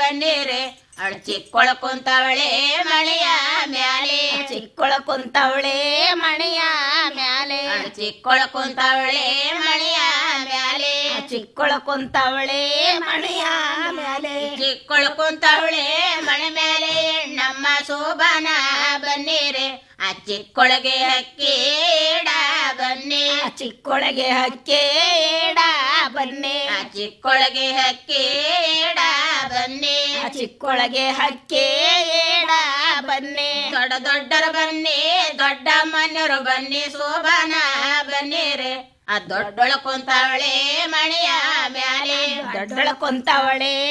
ಬನ್ನಿರೆ ಅಳ ಚಿಕ್ಕೊಳ ಕುಂತವಳೆ ಮಳೆಯ ಮ್ಯಾಲೆ ಚಿಕ್ಕೊಳ ಕುಂತವಳೆ ಮಣಿಯ ಮ್ಯಾಲೆ ಅಳ ಚಿಕ್ಕೊಳ ಕುಂತವಳೆ ಮಳೆಯ ಮ್ಯಾಲೆ ಚಿಕ್ಕೊಳ ಕುಂತವಳೆ ಮಣಿಯ ಮ್ಯಾಲೆ ಚಿಕ್ಕೊಳ ಕುಂತವಳೆ ಮಳೆ ಮೇಲೆ ನಮ್ಮ ಶೋಭನ ಬನ್ನಿರೆ ಆ ಚಿಕ್ಕೊಳಗೆ ಹಕ್ಕಿ ಇಡ ಬನ್ನಿ ಆ ಚಿಕ್ಕೊಳಗೆ ಹಕ್ಕೆ ಏಡ ಬನ್ನಿ ಆ ಚಿಕ್ಕೊಳಗೆ ಹಕ್ಕಿ ಇಡ ಬನ್ನಿ ಆ ಚಿಕ್ಕೊಳಗೆ ಹಕ್ಕೆ ಏಡ ಬನ್ನಿ ದೊಡ್ಡ ದೊಡ್ಡರು ಬನ್ನಿ ದೊಡ್ಡ ಮನೆಯವರು ಬನ್ನಿ ಶೋಭನ ಬನ್ನಿರೆ ಆ ದೊಡ್ಡೊಳ ಕುಂತವಳೆ ಮಣಿಯ ಮ್ಯಾಲೆ ದೊಡ್ಡಳ ಕುಂತವಳೆ